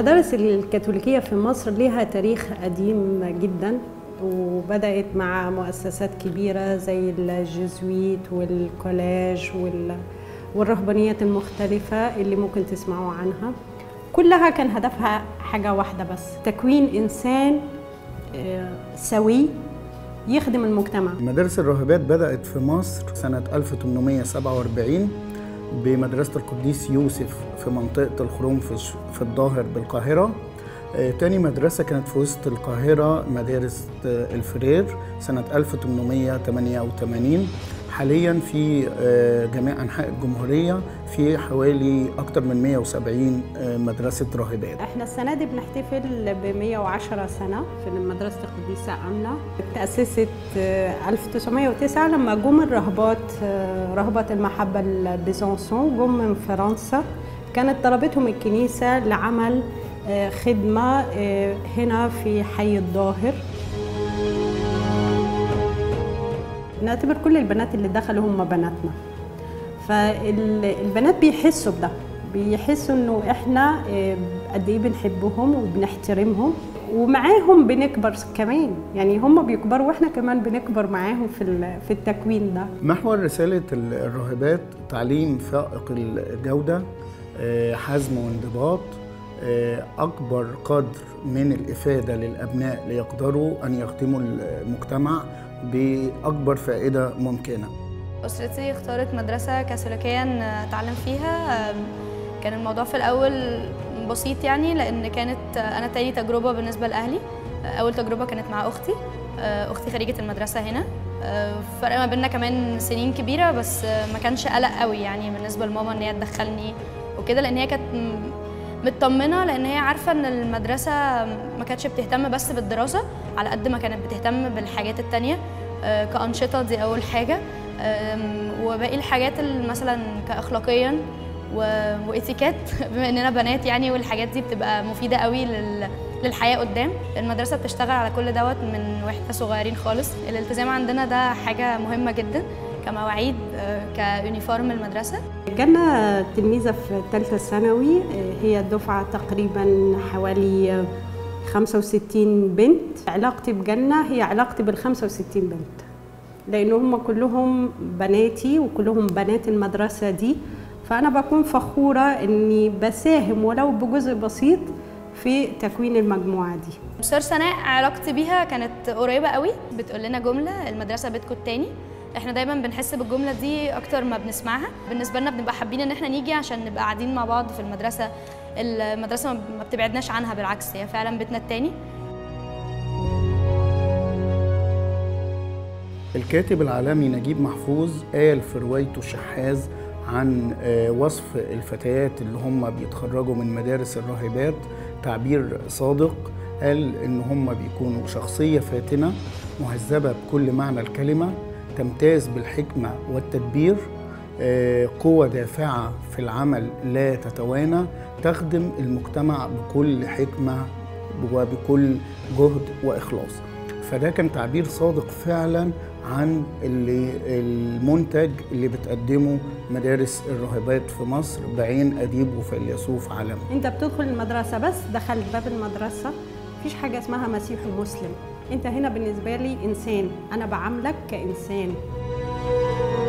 المدارس الكاثوليكية في مصر لها تاريخ قديم جدا وبدأت مع مؤسسات كبيرة زي الجزويت والكولاج وال... والرهبانيات المختلفة اللي ممكن تسمعوا عنها كلها كان هدفها حاجة واحدة بس تكوين إنسان سوي يخدم المجتمع مدارس الراهبات بدأت في مصر سنة 1847 بمدرسة القديس يوسف في منطقة الخرنفش في الظاهر بالقاهرة تاني مدرسة كانت في وسط القاهرة مدارس الفرير سنة 1888 حاليا في جميع أنحاء الجمهورية في حوالي أكثر من 170 مدرسة راهبات احنا السنة دي بنحتفل ب 110 سنة في مدرسة القديسة أمنة تأسست 1909 لما جم الرهبات رهبة المحبة البيزنسون جم من فرنسا كانت طلبتهم الكنيسة لعمل خدمة هنا في حي الظاهر نعتبر كل البنات اللي دخلوا هم بناتنا فالبنات بيحسوا بده بيحسوا انه احنا قد ايه بنحبهم وبنحترمهم ومعاهم بنكبر كمان يعني هم بيكبروا واحنا كمان بنكبر معاهم في في التكوين ده محور رساله الراهبات تعليم فائق الجوده حزم وانضباط أكبر قدر من الإفادة للأبناء ليقدروا أن يخدموا المجتمع بأكبر فائدة ممكنة أسرتي اختارت مدرسة كاثوليكية أتعلم فيها كان الموضوع في الأول بسيط يعني لأن كانت أنا تاني تجربة بالنسبة لأهلي أول تجربة كانت مع أختي أختي خريجة المدرسة هنا فرق ما بيننا كمان سنين كبيرة بس ما كانش قلق قوي يعني بالنسبة لماما إن هي تدخلني وكده لأن هي كانت مطمنه لان هي عارفه ان المدرسه ما كانتش بتهتم بس بالدراسه على قد ما كانت بتهتم بالحاجات التانية كانشطه دي اول حاجه وباقي الحاجات مثلا كاخلاقيا واتيكيت بما اننا بنات يعني والحاجات دي بتبقى مفيده قوي للحياه قدام المدرسه بتشتغل على كل دوت من واحنا صغيرين خالص الالتزام عندنا ده حاجه مهمه جدا كمواعيد كيونيفورم المدرسه جالنا تلميذه في ثالثه ثانوي هي دفعه تقريبا حوالي 65 بنت علاقتي بجنة هي علاقتي بال 65 بنت لان هم كلهم بناتي وكلهم بنات المدرسه دي فانا بكون فخوره اني بساهم ولو بجزء بسيط في تكوين المجموعه دي مستر سناء علاقتي بيها كانت قريبه قوي بتقول لنا جمله المدرسه بيتكم التاني احنا دايما بنحس بالجمله دي اكتر ما بنسمعها بالنسبه لنا بنبقى حابين ان احنا نيجي عشان نبقى قاعدين مع بعض في المدرسه المدرسه ما بتبعدناش عنها بالعكس هي فعلا بيتنا التاني الكاتب العالمي نجيب محفوظ قال في روايته الشحاذ عن وصف الفتيات اللي هم بيتخرجوا من مدارس الراهبات تعبير صادق قال ان هم بيكونوا شخصيه فاتنه مهذبه بكل معنى الكلمه تمتاز بالحكمه والتدبير قوه دافعه في العمل لا تتوانى تخدم المجتمع بكل حكمه وبكل جهد واخلاص فده كان تعبير صادق فعلا عن اللي المنتج اللي بتقدمه مدارس الراهبات في مصر بعين اديب وفيلسوف عالمي انت بتدخل المدرسه بس دخلت باب المدرسه مفيش حاجه اسمها مسيحي مسلم انت هنا بالنسبه لي انسان انا بعاملك كانسان